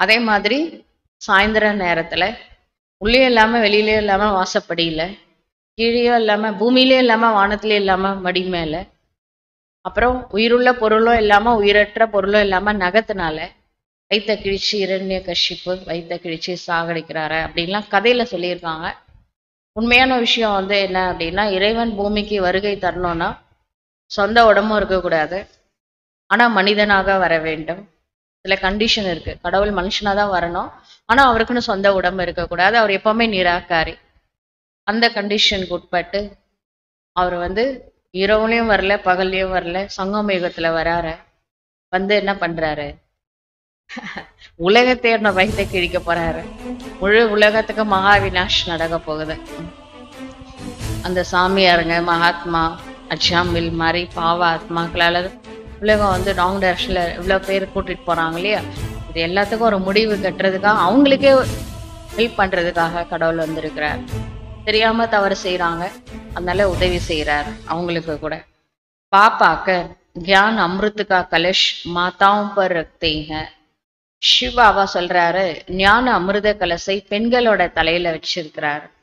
அதே மாதிரி சாயந்தர நேரத்துல உள்ளே இல்லாம வெளியிலே இல்லாம வாசப்படியில கீழேயும் இல்லாம பூமியிலே இல்லாம வானத்திலே இல்லாம மடி மேல அப்புறம் உயிருள்ள பொருளும் இல்லாம உயிரற்ற பொருளும் இல்லாம நகத்தினால வைத்த கிழிச்சு இரண்ய கஷிப்பு வைத்த கிழிச்சு சாகடிக்கிறாரு அப்படின்லாம் கதையில சொல்லியிருக்காங்க உண்மையான விஷயம் வந்து என்ன அப்படின்னா இறைவன் பூமிக்கு வருகை தரணும்னா சொந்த உடம்பும் இருக்கக்கூடாது ஆனா மனிதனாக வர வேண்டும் சில கண்டிஷன் இருக்கு கடவுள் மனுஷனா தான் வரணும் ஆனா அவருக்குன்னு சொந்த உடம்பு இருக்கக்கூடாது அவர் எப்பவுமே நிராகாரி அந்த கண்டிஷனுக்கு உட்பட்டு அவர் வந்து இரவுலயும் வரல பகல்லையும் வரல சங்கமயுகத்துல வராரு வந்து என்ன பண்றாரு உலகத்தை என்ன வயிற்றை கிழிக்க போறாரு முழு உலகத்துக்கு மகா வினாஷ் நடக்க போகுது அந்த சாமியாருங்க மகாத்மா அச்சாமில் மாதிரி பாவ ஆத்மாக்களால உலகம் வந்து ராங் டைரக்ஷன்ல இவ்வளவு பேர் கூட்டிட்டு போறாங்க இல்லையா இது எல்லாத்துக்கும் ஒரு முடிவு கட்டுறதுக்காக அவங்களுக்கே ஹெல்ப் பண்றதுக்காக கடவுள் வந்திருக்கிறார் தெரியாம தவறு செய்றாங்க அதனால உதவி செய்யறார் அவங்களுக்கு கூட பாப்பாக்க ज्ञान अमृत का कलश माताओं पर रखते हैं சிவாவா சொல்றாரு ஞான அமிர்த கலசை பெண்களோட தலையில வச்சிருக்கிறார்